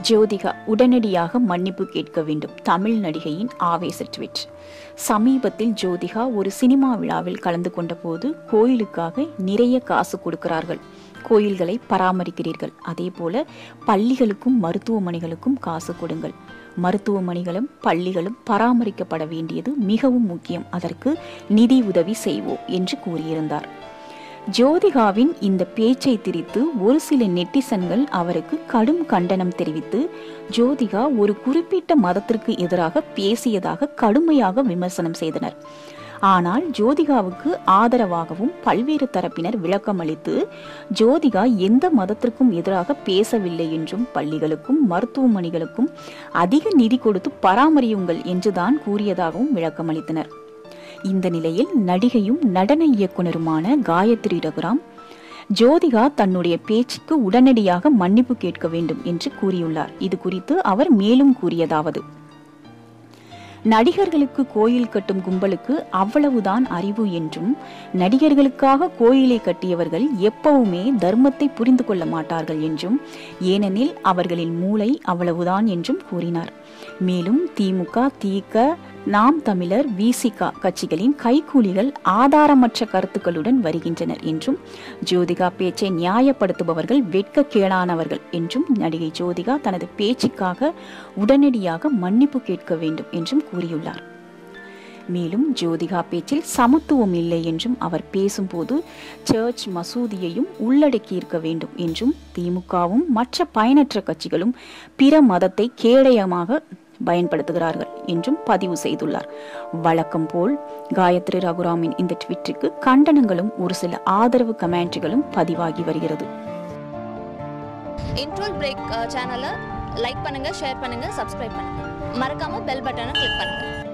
ஜோதிகா உடனடியாக மன்னிப்பு கேட்க வேண்டும் தமிழ் நடிகையின் ஆவேச ட்வீட் சமீபத்தில் ஜோதிகா ஒரு சினிமா விழாவில் கலந்து கொண்டபோது கோயிலுக்காக நிறைய காசு கொடுக்கிறார்கள் கோயில்களை பராமரிக்கிறீர்கள் அதே போல பள்ளிகளுக்கும் மருத்துவமனைகளுக்கும் காசு கொடுங்கள் மருத்துவமனைகளும் பள்ளிகளும் பராமரிக்கப்பட வேண்டியது மிகவும் முக்கியம் அதற்கு நிதி உதவி செய்வோம் என்று கூறியிருந்தார் ஜோதிகாவின் இந்த பேச்சை திரித்து ஒரு சில நெட்டிசன்கள் அவருக்கு கடும் கண்டனம் தெரிவித்து ஜோதிகா ஒரு குறிப்பிட்ட மதத்திற்கு எதிராக பேசியதாக கடுமையாக விமர்சனம் செய்தனர் ஆனால் ஜோதிகாவுக்கு ஆதரவாகவும் பல்வேறு தரப்பினர் விளக்கமளித்து ஜோதிகா எந்த மதத்திற்கும் எதிராக பேசவில்லை என்றும் பள்ளிகளுக்கும் மருத்துவமனைகளுக்கும் அதிக நிதி கொடுத்து பராமரியுங்கள் என்றுதான் கூறியதாகவும் விளக்கமளித்தனர் இந்த நிலையில் நடிகையும் நடன இயக்குனருமான காயத்ரி ரகுராம் ஜோதிகா தன்னுடைய பேச்சுக்கு உடனடியாக மன்னிப்பு கேட்க வேண்டும் என்று கூறியுள்ளார் இது குறித்து அவர் மேலும் கூறியதாவது நடிகர்களுக்கு கோயில் கட்டும் கும்பலுக்கு அவ்வளவுதான் அறிவு என்றும் நடிகர்களுக்காக கோயிலை கட்டியவர்கள் எப்பவுமே தர்மத்தை புரிந்து கொள்ள மாட்டார்கள் என்றும் ஏனெனில் அவர்களின் மூளை அவ்வளவுதான் என்றும் கூறினார் மேலும் திமுக திக நாம் தமிழர் விசிகா கட்சிகளின் கைக்கூலிகள் ஆதாரமற்ற கருத்துக்களுடன் வருகின்றனர் என்றும் ஜோதிகா பேச்சை நியாயப்படுத்துபவர்கள் வெட்கக்கேடானவர்கள் என்றும் நடிகை ஜோதிகா தனது பேச்சுக்காக உடனடியாக மன்னிப்பு கேட்க வேண்டும் என்றும் கூறியுள்ளார் மேலும் ஜோதிகா பேச்சில் சமத்துவம் இல்லை என்றும் அவர் பேசும்போது சர்ச் மசூதியையும் உள்ளடக்கி இருக்க வேண்டும் என்றும் திமுகவும் மற்ற பயனற்ற கட்சிகளும் பிற மதத்தை கேடயமாக பயன்படுத்துகிறார்கள் என்றும் பதிவு செய்துள்ளார் வழக்கம் போல் காயத்ரி ரகுராமின் இந்த ட்விட்டுக்கு கண்டனங்களும் ஒரு சில ஆதரவு கமெண்ட்களும் பதிவாகி வருகிறது இன்ட்ரோல் பிரேக் சேனலை லைக் பண்ணுங்க ஷேர் பண்ணுங்க சப்ஸ்கிரைப் பண்ணுங்க மறக்காம பெல் பட்டனை கிளிக் பண்ணுங்க